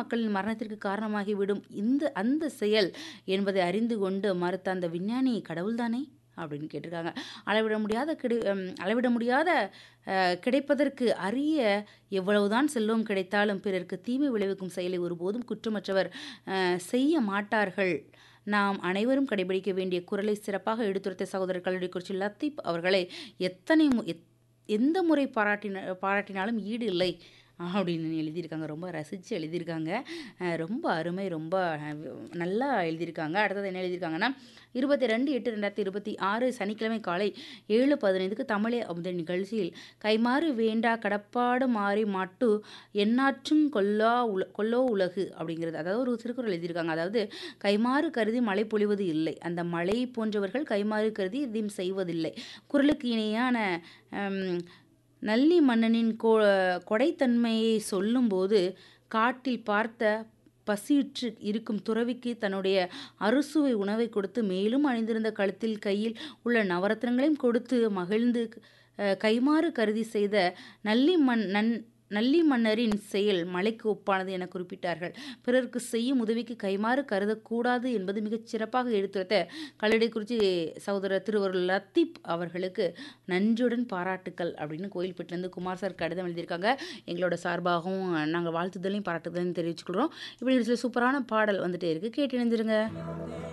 மக்களின் மரணத்திற்கு காரணமாகிவிடும் இந்த அந்த செயல் என்பதை அறிந்து கொண்டு மறுத்த அந்த விஞ்ஞானி கடவுள்தானே அப்படின்னு கேட்டிருக்காங்க அளவிட முடியாத கிடை ம், அளவிட முடியாத அஹ், கிடைப்பதற்கு அரிய எவ்வளவுதான் செல்வம் கிடைத்தாலும் பிறருக்கு தீமை விளைவிக்கும் செயலை ஒருபோதும் குற்றமற்றவர் அஹ், செய்ய மாட்டார்கள் நாம் அனைவரும் கடைபிடிக்க வேண்டிய குரலை சிறப்பாக எடுத்துரைத்த சகோதரர் கல்லூரி குறிச்சி லத்தீப் அவர்களை எத்தனை மு- எத்- எந்த முறை பாராட்டின பாராட்டினாலும் ஈடு இல்லை அப்படின்னு எழுதியிருக்காங்க ரொம்ப ரசித்து எழுதியிருக்காங்க அஹ் ரொம்ப அருமை ரொம்ப அஹ், நல்லா எழுதியிருக்காங்க அடுத்தது என்ன எழுதியிருக்காங்கன்னா இருபத்தி ரெண்டு எட்டு ரெண்டாயிரத்தி இருபத்தி ஆறு சனிக்கிழமை காலை ஏழு பதினைந்துக்கு தமிழே அமுத நிகழ்ச்சியில் கைமாறு வேண்டா கடப்பாடு மாறி மாட்டு எண்ணாற்றும் கொல்லா உல கொல்லோ உலகு அப்படிங்கிறது அதாவது ஒரு திருக்குறள் எழுதியிருக்காங்க அதாவது கைமாறு கருதி மழை பொழிவது இல்லை அந்த மழை போன்றவர்கள் கைமாறு கருதி இதையும் செய்வதில்லை குரலுக்கு இணையான ஹம், நல்லி மன்னனின் கொ கொடைத்தன்மையை சொல்லும்போது காட்டில் பார்த்த பசியுற்று இருக்கும் துறவிக்கு தன்னுடைய அறுசுவை உணவை கொடுத்து மேலும் அணிந்திருந்த கழுத்தில் கையில் உள்ள நவரத்னங்களையும் கொடுத்து மகிழ்ந்து அஹ், கைமாறு கருதி செய்த நல்லி மன் நன் நல்லி மன்னரின் செயல் மலைக்கு ஒப்பானது என குறிப்பிட்டார்கள் பிறருக்கு செய்யும் உதவிக்கு கைமாறு கருதக்கூடாது என்பது மிகச் சிறப்பாக எடுத்துரைத்த கல்லடைக்குறிச்சி சகோதரர் திருவருள் லத்தீப் அவர்களுக்கு நன்றியுடன் பாராட்டுக்கள் அப்படின்னு கோயில்பட்டிலேருந்து குமார் சார் கடிதம் எழுதியிருக்காங்க எங்களோட சார்பாகவும் நாங்கள் வாழ்த்துதலையும் பாராட்டுதலையும் தெரிவிச்சுக்கிறோம் இப்படி ஒரு சில சூப்பரான பாடல் வந்துட்டே இருக்குது கேட்டு இணைஞ்சிருங்க